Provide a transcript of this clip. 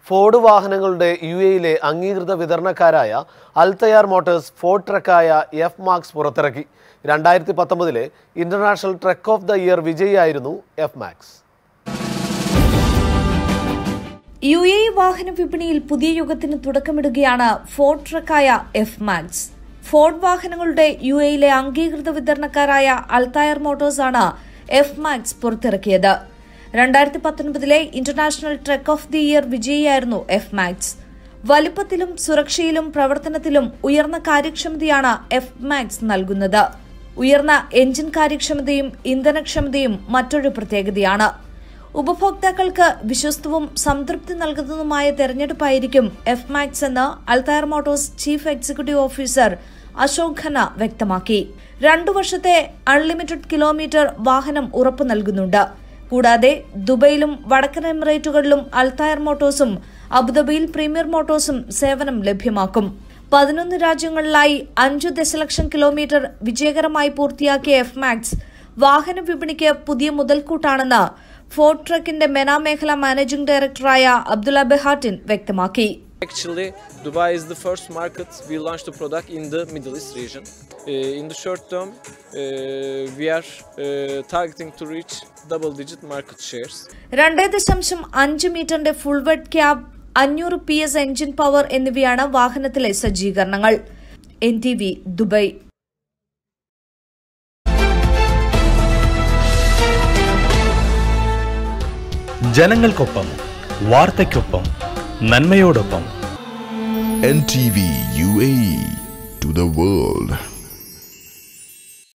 Ford വാഹനങ്ങളുടെ U എയിലെ അംഗീകൃത വിതരണക്കാരായ അൽതയാർ മോട്ടോഴ്സ് ഫോർഡ് ട്രക്കായ എഫ് മാക്സ് പുറത്തിറക്കി രണ്ടായിരത്തി പത്തൊമ്പതിലെ international truck of the year വിജയിയായിരുന്നു എഫ് മാക്സ് യു എ വാഹന വിപണിയിൽ പുതിയ യുഗത്തിന് തുടക്കമിടുകയാണ് ഫോർഡ് ട്രക്കായ എഫ് മാക്സ് ഫോർഡ് വാഹനങ്ങളുടെ യു എയിലെ അംഗീകൃത വിതരണക്കാരായ അൽത്തായർ മോട്ടോഴ്സ് ആണ് എഫ് മാക്സ് പുറത്തിറക്കിയത് രണ്ടായിരത്തി പത്തൊൻപതിലെ international truck of the year വിജയിയായിരുന്നു എഫ് മാക്സ് വലിപ്പത്തിലും സുരക്ഷയിലും പ്രവർത്തനത്തിലും ഉയർന്ന കാര്യക്ഷമതയാണ് എഫ് മാക്സ് നൽകുന്നത് ഉയർന്ന എഞ്ചിൻ കാര്യക്ഷമതയും ഇന്ധനക്ഷമതയും മറ്റൊരു പ്രത്യേകതയാണ് ഉപഭോക്താക്കൾക്ക് വിശ്വസ്തവും സംതൃപ്തി നൽകുന്നതുമായ തെരഞ്ഞെടുപ്പായിരിക്കും എഫ് മാക്സ് എന്ന് Al Tayer Motors chief executive officer Ashok Khanna വ്യക്തമാക്കി രണ്ടു വർഷത്തെ അൺലിമിറ്റഡ് കിലോമീറ്റർ വാഹനം ഉറപ്പു നൽകുന്നുണ്ട് കൂടാതെ ദുബൈയിലും വടക്കൻ എമിറേറ്റുകളിലും അൽത്തായർ മോട്ടോഴ്സും അബുദാബിയിൽ പ്രീമിയർ മോട്ടോഴ്സും സേവനം ലഭ്യമാക്കും പതിനൊന്ന് രാജ്യങ്ങളിലായി അഞ്ചു ദശലക്ഷം കിലോമീറ്റർ വിജയകരമായി പൂർത്തിയാക്കിയ എഫ് മാക്സ് വാഹന വിപണിക്ക് പുതിയ മുതൽക്കൂട്ടാണെന്ന് ഫോർഡ് ട്രക്കിന്റെ മെന മേഖല മാനേജിംഗ് ഡയറക്ടറായ അബ്ദുള്ള ബെഹാട്ടിൻ വ്യക്തമാക്കി Actually, Dubai is the first market we launched the product in the Middle East region. Uh, in the short term, uh, we are uh, targeting to reach double-digit market shares. രണ്ട് ദശാംശം അഞ്ച് മീറ്ററിന്റെ full width cab അഞ്ഞൂറ് P S engine power എന്നിവയാണ് വാഹനത്തിലെ സജ്ജീകരണങ്ങൾ N T V Dubai ജനങ്ങൾക്കൊപ്പം വാർത്തയ്ക്കൊപ്പം നന്മയോടൊപ്പം NTV UAE to the world.